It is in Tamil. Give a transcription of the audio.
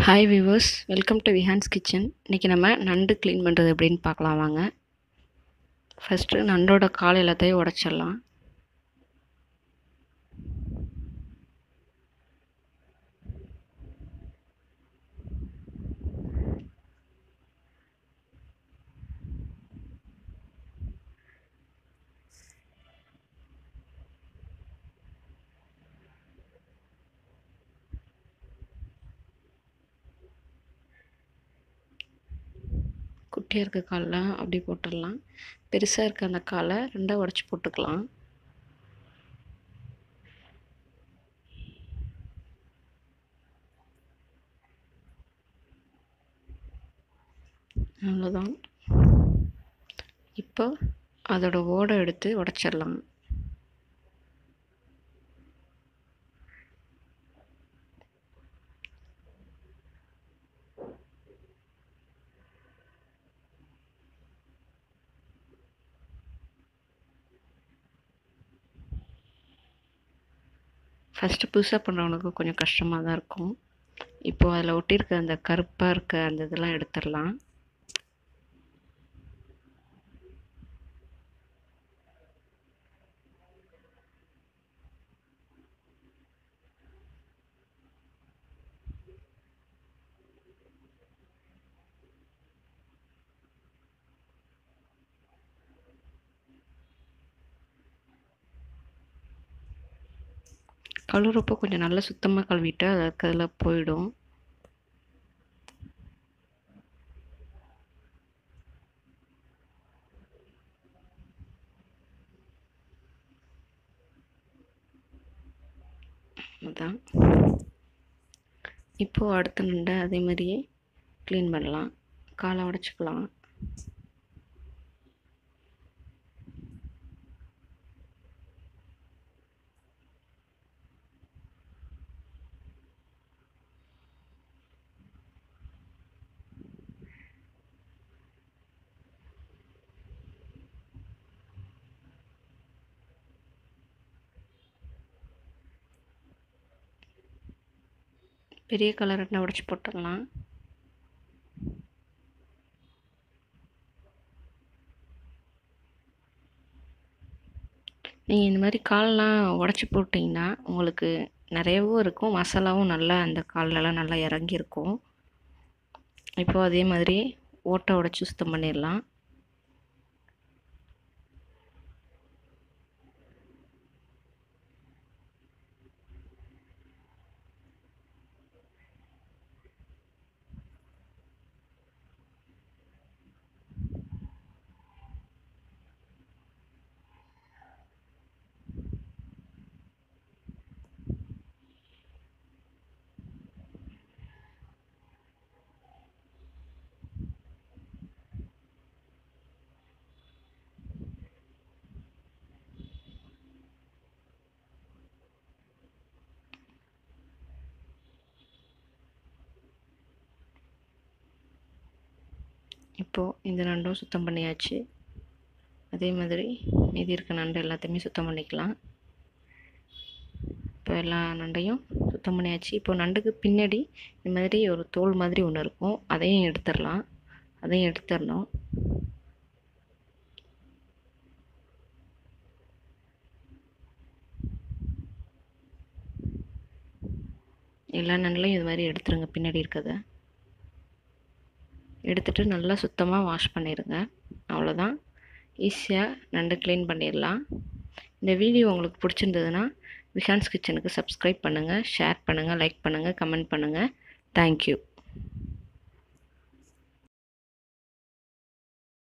hi viewers welcome to Vihaan's kitchen இன்றைக்கி நம்ம நண்டு க்ளீன் பண்ணுறது எப்படின்னு பார்க்கலாம் வாங்க ஃபஸ்ட்டு நண்டோட கால் எல்லாத்தையும் உடச்சிடலாம் குட்டியாக இருக்க காலில் அப்படி போட்டுடலாம் பெருசாக இருக்க அந்த காலை ரெண்டாக உடச்சி போட்டுக்கலாம் அவ்வளோதான் இப்போ அதோட ஓடை எடுத்து உடச்சிடலாம் ஃபஸ்ட்டு புதுசாக பண்ணுறவனுக்கு கொஞ்சம் கஷ்டமாக தான் இருக்கும் இப்போது அதில் ஒட்டியிருக்க அந்த கருப்பாக இருக்க அந்த இதெல்லாம் எடுத்துடலாம் கழுவுறப்போ கொஞ்சம் நல்லா சுத்தமாக கழுவிட்டு அதுக்கு அதில் போயிடும் அதான் இப்போது அடுத்த நண்டை அதே மாதிரியே க்ளீன் பண்ணலாம் காலை உடச்சிக்கலாம் பெரிய கலர் ரெண்டை உடச்சி போட்டுடலாம் நீங்கள் இந்த மாதிரி கால்லாம் உடச்சி போட்டிங்கன்னா உங்களுக்கு நிறையவும் இருக்கும் மசாலாவும் நல்லா அந்த கால்லலாம் நல்லா இறங்கியிருக்கும் இப்போது அதே மாதிரி ஓட்டை உடச்சி சுத்தம் பண்ணிடலாம் இப்போது இந்த நண்டும் சுத்தம் பண்ணியாச்சு அதே மாதிரி மீதி இருக்க நண்டு எல்லாத்தையுமே சுத்தம் பண்ணிக்கலாம் இப்போ எல்லா நண்டையும் சுத்தம் பண்ணியாச்சு இப்போ நண்டுக்கு பின்னாடி இந்த மாதிரி ஒரு தோல் மாதிரி ஒன்று இருக்கும் அதையும் எடுத்துடலாம் அதையும் எடுத்துடணும் எல்லா நண்டுலையும் இது மாதிரி எடுத்துருங்க பின்னாடி இருக்கிறத எடுத்துகிட்டு நல்லா சுத்தமாக வாஷ் பண்ணிடுங்க அவ்வளோதான் ஈஸியாக நண்டு க்ளீன் பண்ணிடலாம் இந்த வீடியோ உங்களுக்கு பிடிச்சிருந்ததுன்னா விஹான்ஸ் கிச்சனுக்கு சப்ஸ்கிரைப் பண்ணுங்கள் ஷேர் பண்ணுங்கள் லைக் பண்ணுங்கள் கமெண்ட் பண்ணுங்கள் தேங்க்யூ